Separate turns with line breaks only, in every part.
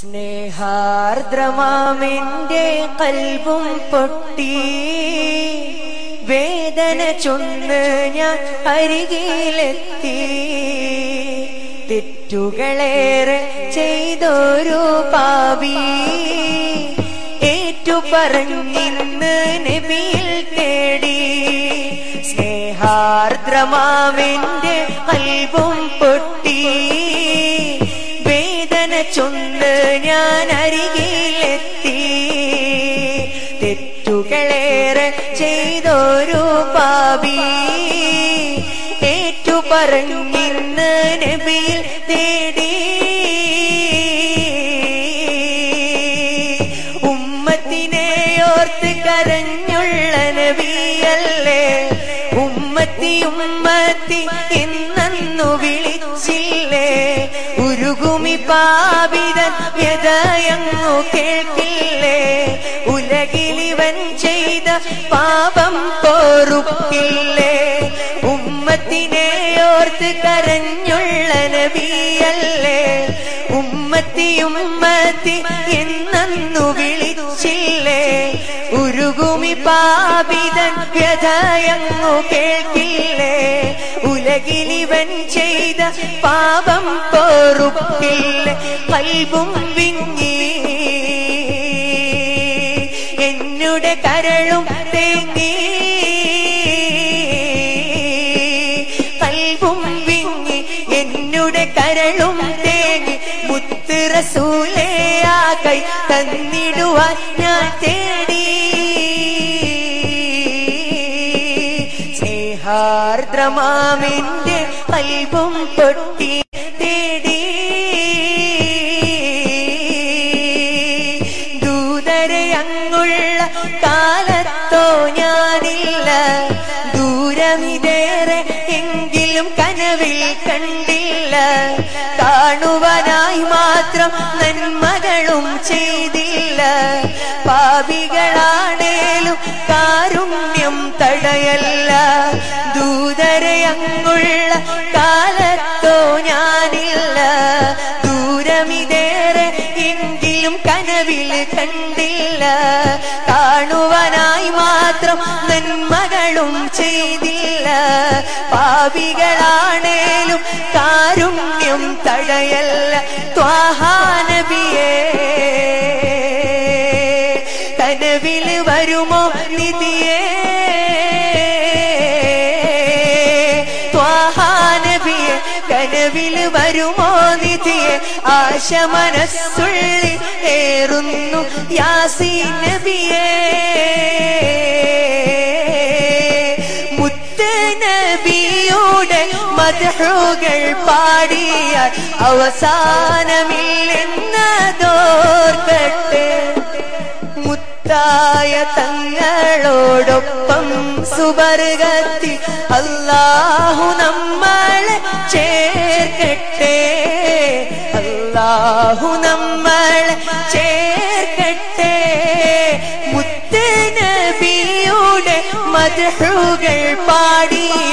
സ്നേഹാർദ്രമാമെന്റെ കൽബും പൊട്ടി വേദന ചൊന്ന് ഞാൻ അരികിലെത്തി തെറ്റുകളേറെ ചെയ്തൊരു പാവി ഏറ്റുപറഞ്ഞിന്ന് നബിയിൽ തേടി സ്നേഹാർദ്രമാവിന്റെ കൽബും പൊട്ടി വേദന ചൊന്ന് ഞാൻ അരികിലെത്തി തെറ്റുകളേറെ ചെയ്തൊരു പാവി ഏറ്റുപറഞ്ഞിന്ന് നബിയിൽ തേടി ഉമ്മത്തിനെ ഓർത്ത് കരഞ്ഞുള്ള നബിയല്ലേ ഉമ്മത്തി ഉമ്മത്തി എന്നന്നു വിളിച്ചില്ലേ ഉരുകുമി പാപിതൻ വ്യതയങ്ങു കേൾക്കില്ലേ ഉലകിലിവൻ ചെയ്ത പാപം പോറുക്കില്ലേ ഉമ്മത്തിനെ ഓർത്ത് കരഞ്ഞുള്ള നബിയല്ലേ ഉമ്മത്തി ഉമ്മത്തി എന്നന്നു വിളിച്ചില്ലേ ഉരുകുമി പാപിതൻ വ്യതയങ്ങു കേൾക്കില്ലേ ഉലകിലിവൻ ചെയ്ത പാപം പോറുക്കില്ലേ കൽബും വിങ്ങി എന്നുടെ കരളും തേങ്ങി കൽബും വിങ്ങി എന്നുടെ കരളും തേങ്ങി മുത്ത് റസൂലേ ആ കൈ തന്നിടുവാൻ ഞാൻ തേടി സ്നേഹാർദ്രമാമിന്റെ കൽബും പൊട്ടി തേടി ദൂതരെ അങ്ങുള്ള കാലത്തോ ഞാനില്ല ദൂരമിതേറെ എങ്കിലും കനവിൽ കണ്ടില്ല കാണുവാനായി മാത്രം നന്മകളും ചെയ്തില്ല പാപികളാണേലും കാരുണ്യം തടയല്ല ദൂതരെ അങ്ങുള്ള കാലത്തോ ഞാനില്ല ദൂരമിതേറെ എങ്കിലും കനവിൽ കണ്ടില്ല കാണുവാനായി മാത്രം നന്മകളും ചെയ്തില്ല പാപികളാണേലും കാരുണ്യം തടയല്ല ത്വാഹാനബിയേ കനവിൽ വരുമോ നിധിയേ ത്വാഹാനബിയെ കനവിൽ വരുമോ നിധിയെ ആശ മനസ്സുള്ളി ഏറുന്നു യാസീ നബിയേ മുത്ത് നബിയുടെ മധുകൾ പാടിയ അവസാനമില്ലെന്നതോർക്കട്ടെ മുത്തായ തങ്ങളോടൊപ്പം സുബർഗത്തി അല്ലാഹു നമ്മളെ ചേർക്കട്ടെ അല്ലാഹു നമ്മളെ ചേർക്കട്ടെ മുത്ത് നബിയുടെ മധുകൾ പാടിയ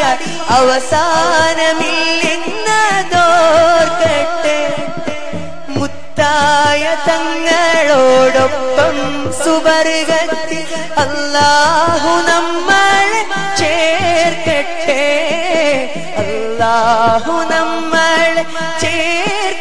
അവസാനമില്ലെന്നതോർക്കട്ടെ മുത്തായ തങ്ങളോടൊപ്പം സുബർഗത്തി അല്ലാഹു നമ്മളെ ചേർക്കട്ടെ അല്ലാഹു നമ്മളെ ചേർ